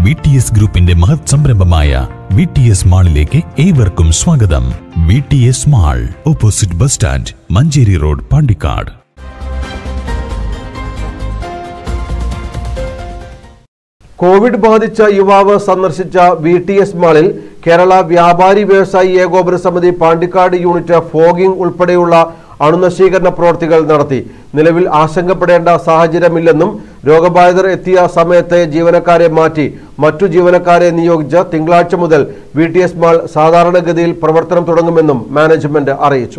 V T S ഗ്രൂപ്പിന്റെ മഹത് സംരംഭമായ വി ടി എസ് മാളിലേക്ക് ഏവർക്കും സ്വാഗതം V T S mall opposite bus stand Manjeri road Pandikkad Covid ബാധിച്ച യുവാവ് സന്ദർശിച്ച വി ടി എസ് മാളിൽ കേരള വ്യാപാരി വ്യവസായി ഏകോപന സമിതി പാണ്ടിക്കാട് യൂണിറ്റ് ഫോഗിംഗ് ഉൾപ്പെടെയുള്ള അണുനശീകരണ പ്രവർത്തികൾ നടത്തി നിലവിൽ ആശങ്കപ്പെടേണ്ട സാഹചര്യമില്ലെന്നും രോഗബാധിതർ എത്തിയ സമയത്തെ ജീവനക്കാരെ മാറ്റി മറ്റു ജീവനക്കാരെ നിയോഗിച്ച് തിങ്കളാഴ്ച മുതൽ വി ടി എസ് മാൾ സാധാരണഗതിയിൽ പ്രവർത്തനം തുടങ്ങുമെന്നും മാനേജ്മെന്റ് അറിയിച്ചു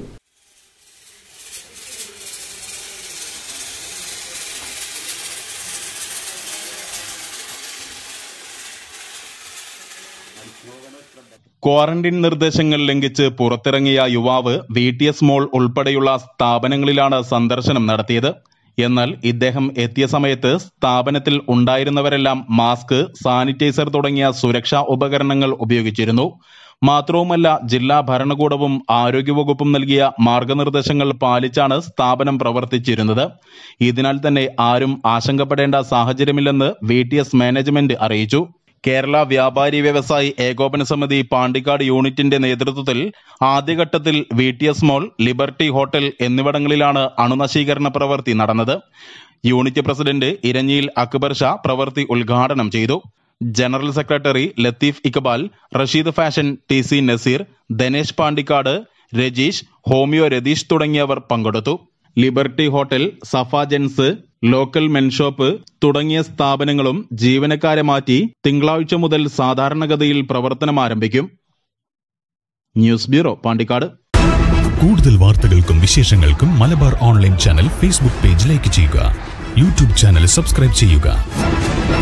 ക്വാറന്റൈൻ നിർദ്ദേശങ്ങൾ ലംഘിച്ച് പുറത്തിറങ്ങിയ യുവാവ് വി ടി എസ് മോൾ ഉൾപ്പെടെയുള്ള സ്ഥാപനങ്ങളിലാണ് സന്ദർശനം നടത്തിയത് എന്നാൽ ഇദ്ദേഹം എത്തിയ സമയത്ത് സ്ഥാപനത്തിൽ ഉണ്ടായിരുന്നവരെല്ലാം മാസ്ക് സാനിറ്റൈസർ തുടങ്ങിയ സുരക്ഷാ ഉപകരണങ്ങൾ ഉപയോഗിച്ചിരുന്നു മാത്രവുമല്ല ജില്ലാ ഭരണകൂടവും ആരോഗ്യവകുപ്പും നൽകിയ മാർഗനിർദ്ദേശങ്ങൾ പാലിച്ചാണ് സ്ഥാപനം പ്രവർത്തിച്ചിരുന്നത് ഇതിനാൽ തന്നെ ആരും ആശങ്കപ്പെടേണ്ട സാഹചര്യമില്ലെന്ന് വി ടി എസ് മാനേജ്മെന്റ് അറിയിച്ചു കേരള വ്യാപാരി വ്യവസായി ഏകോപന സമിതി പാണ്ടിക്കാട് യൂണിറ്റിന്റെ നേതൃത്വത്തിൽ ആദ്യഘട്ടത്തിൽ V T S mall liberty hotel എന്നിവിടങ്ങളിലാണ് അണുനശീകരണ പ്രവൃത്തി നടന്നത് യൂണിറ്റ് പ്രസിഡന്റ് ഇരഞ്ഞിയിൽ അക്ബർ ഷാ പ്രവൃത്തി ഉദ്ഘാടനം ചെയ്തു general secretary Latheef Iqbal Rasheed fashion T C Naseer Dhanesh Pandikkad Rajeesh homeo Ratheesh തുടങ്ങിയവർ പങ്കെടുത്തു liberty hotel Safa gents local men shop തുടങ്ങിയ സ്ഥാപനങ്ങളും ജീവനക്കാരെ മാറ്റി തിങ്കളാഴ്ച മുതൽ സാധാരണഗതിയിൽ പ്രവർത്തനം ആരംഭിക്കും ന്യൂസ് ബ്യൂറോ പാണ്ടിക്കാട് കൂടുതൽ വാർത്തകൾക്കും വിശേഷങ്ങൾക്കും Malabar online channel Facebook page like ചെയ്യുക യൂട്യൂബ് ചാനൽ സബ്സ്ക്രൈബ് ചെയ്യുക